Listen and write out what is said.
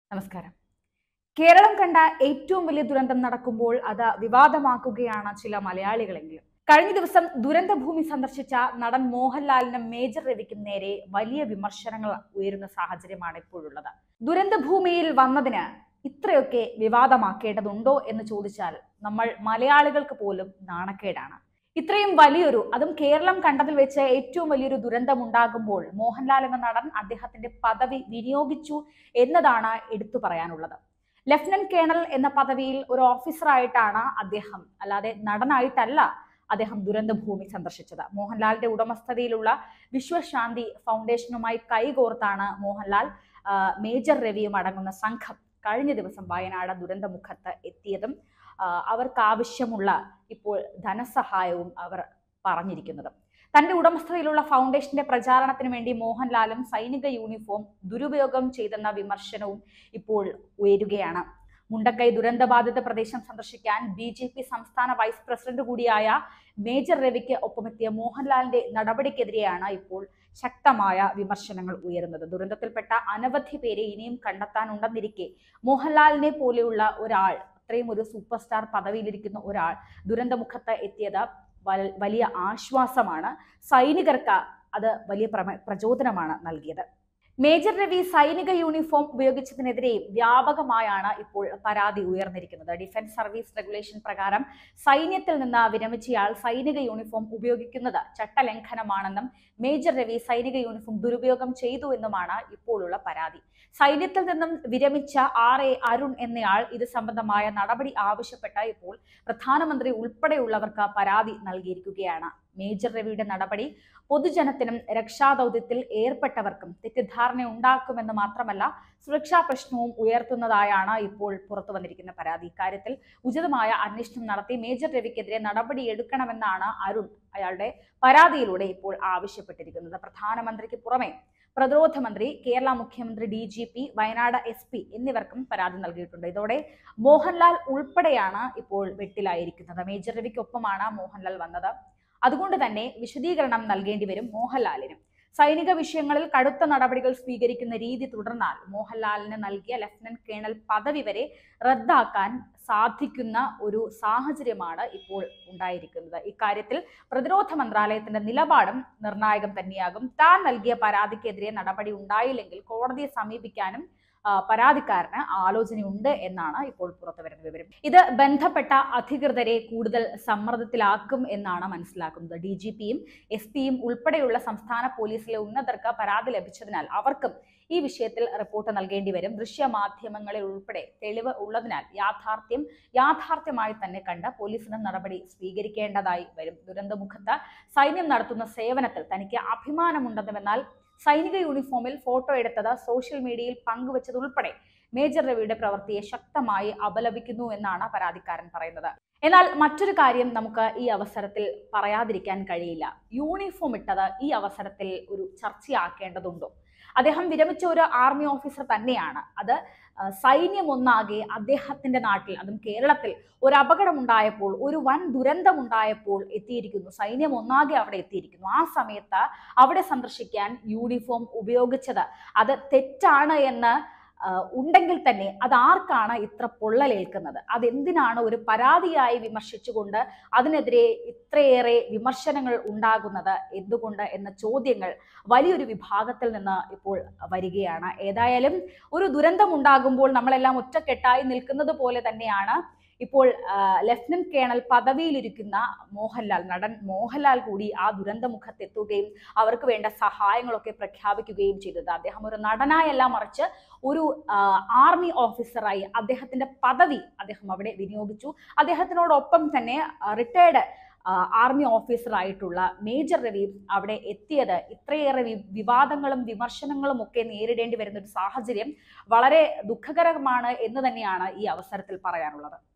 നമസ്കാരം കേരളം കണ്ട ഏറ്റവും വലിയ ദുരന്തം നടക്കുമ്പോൾ അത് വിവാദമാക്കുകയാണ് ചില മലയാളികളെങ്കിലും കഴിഞ്ഞ ദിവസം ദുരന്തഭൂമി സന്ദർശിച്ച നടൻ മോഹൻലാലിനും മേജർ രവിക്കും നേരെ വലിയ വിമർശനങ്ങൾ ഉയരുന്ന സാഹചര്യമാണ് ഇപ്പോഴുള്ളത് ദുരന്തഭൂമിയിൽ വന്നതിന് ഇത്രയൊക്കെ വിവാദമാക്കേണ്ടതുണ്ടോ എന്ന് ചോദിച്ചാൽ നമ്മൾ മലയാളികൾക്ക് പോലും നാണക്കേടാണ് ഇത്രയും വലിയൊരു അതും കേരളം കണ്ടതിൽ വെച്ച് ഏറ്റവും വലിയൊരു ദുരന്തം ഉണ്ടാകുമ്പോൾ മോഹൻലാൽ എന്ന നടൻ അദ്ദേഹത്തിന്റെ പദവി വിനിയോഗിച്ചു എന്നതാണ് എടുത്തു പറയാനുള്ളത് ലഫ്റ്റനന്റ് കേണൽ എന്ന പദവിയിൽ ഒരു ഓഫീസറായിട്ടാണ് അദ്ദേഹം അല്ലാതെ നടനായിട്ടല്ല അദ്ദേഹം ദുരന്തഭൂമി സന്ദർശിച്ചത് മോഹൻലാലിന്റെ ഉടമസ്ഥതയിലുള്ള വിശ്വശാന്തി ഫൗണ്ടേഷനുമായി കൈകോർത്താണ് മോഹൻലാൽ ആ, മേജർ രവിയും അടങ്ങുന്ന സംഘം കഴിഞ്ഞ ദിവസം വയനാട് ദുരന്തമുഖത്ത് എത്തിയതും ആ, അവർക്ക് ആവശ്യമുള്ള ഇപ്പോൾ ധനസഹായവും അവർ പറഞ്ഞിരിക്കുന്നത് തന്റെ ഉടമസ്ഥതയിലുള്ള ഫൗണ്ടേഷന്റെ പ്രചാരണത്തിന് വേണ്ടി മോഹൻലാലും സൈനിക യൂണിഫോം ദുരുപയോഗം ചെയ്തെന്ന വിമർശനവും ഇപ്പോൾ ഉയരുകയാണ് മുണ്ടക്കൈ ദുരന്തബാധിത പ്രദേശം സന്ദർശിക്കാൻ ബി ജെ പി സംസ്ഥാന വൈസ് പ്രസിഡന്റ് കൂടിയായ മേജർ രവിക്ക് ഒപ്പമെത്തിയ മോഹൻലാലിന്റെ നടപടിക്കെതിരെയാണ് ഇപ്പോൾ ശക്തമായ വിമർശനങ്ങൾ ഉയരുന്നത് ദുരന്തത്തിൽപ്പെട്ട അനവധി പേരെ ഇനിയും കണ്ടെത്താനുണ്ടെന്നിരിക്കെ മോഹൻലാലിനെ പോലെയുള്ള ഒരാൾ അത്രയും ഒരു സൂപ്പർ സ്റ്റാർ പദവിയിലിരിക്കുന്ന ഒരാൾ ദുരന്തമുഖത്ത് എത്തിയത് വൽ- വലിയ ആശ്വാസമാണ് സൈനികർക്ക് അത് വലിയ പ്രമ- പ്രചോദനമാണ് നൽകിയത് മേജർ രവി സൈനിക യൂണിഫോം ഉപയോഗിച്ചതിനെതിരെയും വ്യാപകമായാണ് ഇപ്പോൾ പരാതി ഉയർന്നിരിക്കുന്നത് ഡിഫൻസ് സർവീസ് റെഗുലേഷൻ പ്രകാരം സൈന്യത്തിൽ നിന്ന് വിരമിച്ചയാൾ സൈനിക യൂണിഫോം ഉപയോഗിക്കുന്നത് ചട്ടലംഘനമാണെന്നും മേജർ രവി സൈനിക യൂണിഫോം ദുരുപയോഗം ചെയ്തു എന്നുമാണ് ഇപ്പോഴുള്ള പരാതി സൈന്യത്തിൽ നിന്നും വിരമിച്ച ആർ എ അരുൺ എന്നയാൾ ഇത് സംബന്ധമായ നടപടി ആവശ്യപ്പെട്ട് ഇപ്പോൾ പ്രധാനമന്ത്രി ഉൾപ്പെടെയുള്ളവർക്ക് പരാതി നൽകിയിരിക്കുകയാണ് മേജർ രവിയുടെ നടപടി പൊതുജനത്തിനും രക്ഷാദൗത്യത്തിൽ ഏർപ്പെട്ടവർക്കും തെറ്റിദ്ധാരണ ഉണ്ടാക്കുമെന്ന് മാത്രമല്ല സുരക്ഷാ പ്രശ്നവും ഉയർത്തുന്നതായാണ് ഇപ്പോൾ പുറത്തു വന്നിരിക്കുന്ന പരാതി ഇക്കാര്യത്തിൽ ഉചിതമായ അന്വേഷണം നടത്തി മേജർ രവിക്കെതിരെ നടപടി എടുക്കണമെന്നാണ് അരുൺ അയാളുടെ പരാതിയിലൂടെ ഇപ്പോൾ ആവശ്യപ്പെട്ടിരിക്കുന്നത് പ്രധാനമന്ത്രിക്ക് പുറമെ പ്രതിരോധ മന്ത്രി കേരള മുഖ്യമന്ത്രി D G P Wayanad S P എന്നിവർക്കും പരാതി നൽകിയിട്ടുണ്ട് ഇതോടെ മോഹൻലാൽ ഉൾപ്പെടെയാണ് ഇപ്പോൾ വെട്ടിലായിരിക്കുന്നത് മേജർ രവിക്കൊപ്പമാണ് മോഹൻലാൽ വന്നത് അതുകൊണ്ട് തന്നെ വിശദീകരണം നൽകേണ്ടി വരും മോഹൻലാലിനും സൈനിക വിഷയങ്ങളിൽ കടുത്ത നടപടികൾ സ്വീകരിക്കുന്ന രീതി തുടർന്നാൽ മോഹൻലാലിന് നൽകിയ ലഫ്റ്റനന്റ് കേണൽ പദവി വരെ റദ്ദാക്കാൻ സാധിക്കുന്ന ഒരു സാഹചര്യമാണ് ഇപ്പോൾ ഉണ്ടായിരിക്കുന്നത് ഇക്കാര്യത്തിൽ പ്രതിരോധ മന്ത്രാലയത്തിന്റെ നിലപാടും നിർണായകം തന്നെയാകും താൻ നൽകിയ പരാതിക്കെതിരെ നടപടി ഉണ്ടായില്ലെങ്കിൽ കോടതിയെ സമീപിക്കാനും ആ, പരാതിക്കാരന് ആലോചനയുണ്ട് എന്നാണ് ഇപ്പോൾ പുറത്തു വരുന്ന വിവരം ഇത് ബന്ധപ്പെട്ട അധികൃതരെ കൂടുതൽ സമ്മർദ്ദത്തിലാക്കും എന്നാണ് മനസ്സിലാക്കുന്നത് ഡി ജി പിയും എസ് പിയും ഉൾപ്പെടെയുള്ള സംസ്ഥാന പോലീസിലെ ഉന്നതർക്ക് പരാതി ലഭിച്ചതിനാൽ അവർക്കും ഈ വിഷയത്തിൽ റിപ്പോർട്ട് നൽകേണ്ടി വരും ദൃശ്യമാധ്യമങ്ങളിൽ ഉൾപ്പെടെ തെളിവ് ഉള്ളതിനാൽ യാഥാർത്ഥ്യം യാഥാർത്ഥ്യമായി തന്നെ കണ്ട് പോലീസിന് നടപടി സ്വീകരിക്കേണ്ടതായി വരും ദുരന്തമുഖത്ത് സൈന്യം നടത്തുന്ന സേവനത്തിൽ തനിക്ക് അഭിമാനമുണ്ടെന്നുമെന്നാൽ സൈനിക യൂണിഫോമിൽ ഫോട്ടോ എടുത്തത് സോഷ്യൽ മീഡിയയിൽ പങ്കുവച്ചതുൾപ്പെടെ മേജർ രവിയുടെ പ്രവൃത്തിയെ ശക്തമായി അപലപിക്കുന്നു എന്നാണ് പരാതിക്കാരൻ പറയുന്നത് എന്നാൽ മറ്റൊരു കാര്യം നമുക്ക് ഈ അവസരത്തിൽ പറയാതിരിക്കാൻ കഴിയില്ല യൂണിഫോം ഇട്ടത് ഈ അവസരത്തിൽ ഒരു ചർച്ചയാക്കേണ്ടതുണ്ടോ അദ്ദേഹം വിരമിച്ച ഒരു ആർമി ഓഫീസർ തന്നെയാണ് അത് ആ, സൈന്യം ഒന്നാകെ അദ്ദേഹത്തിന്റെ നാട്ടിൽ അതും കേരളത്തിൽ ഒരു അപകടമുണ്ടായപ്പോൾ ഒരു വൻ ദുരന്തമുണ്ടായപ്പോൾ എത്തിയിരിക്കുന്നു സൈന്യം ഒന്നാകെ അവിടെ എത്തിയിരിക്കുന്നു ആ സമയത്ത് അവിടെ സന്ദർശിക്കാൻ യൂണിഫോം ഉപയോഗിച്ചത് അത് തെറ്റാണ് എന്ന് ആ, ഉണ്ടെങ്കിൽ തന്നെ അത് ആർക്കാണ് ഇത്ര പൊള്ളലേൽക്കുന്നത് അതെന്തിനാണ് ഒരു പരാതിയായി വിമർശിച്ചുകൊണ്ട് അതിനെതിരെ ഇത്രയേറെ വിമർശനങ്ങൾ ഉണ്ടാകുന്നത് എന്തുകൊണ്ട് എന്ന ചോദ്യങ്ങൾ വലിയൊരു വിഭാഗത്തിൽ നിന്ന് ഇപ്പോൾ വരികയാണ് ഏതായാലും ഒരു ദുരന്തം ഉണ്ടാകുമ്പോൾ നമ്മളെല്ലാം ഒറ്റക്കെട്ടായി നിൽക്കുന്നത് പോലെ തന്നെയാണ് ഇപ്പോൾ ആ, ലഫ്റ്റനന്റ് കേണൽ പദവിയിലിരിക്കുന്ന മോഹൻലാൽ നടൻ മോഹൻലാൽ കൂടി ആ ദുരന്തമുഖത്തെത്തുകയും അവർക്ക് വേണ്ട സഹായങ്ങളൊക്കെ പ്രഖ്യാപിക്കുകയും ചെയ്തത് അദ്ദേഹം ഒരു നടനായല്ല മറിച്ച് ഒരു ആ, ആർമി ഓഫീസറായി അദ്ദേഹത്തിന്റെ പദവി അദ്ദേഹം അവിടെ വിനിയോഗിച്ചു അദ്ദേഹത്തിനോടൊപ്പം തന്നെ റിട്ടയർഡ് ആർമി ഓഫീസറായിട്ടുള്ള മേജർ രവി അവിടെ എത്തിയത് ഇത്രയേറെ വി- വിവാദങ്ങളും വിമർശനങ്ങളും ഒക്കെ നേരിടേണ്ടി വരുന്ന ഒരു സാഹചര്യം വളരെ ദുഃഖകരമാണ് എന്ന് തന്നെയാണ് ഈ അവസരത്തിൽ പറയാനുള്ളത്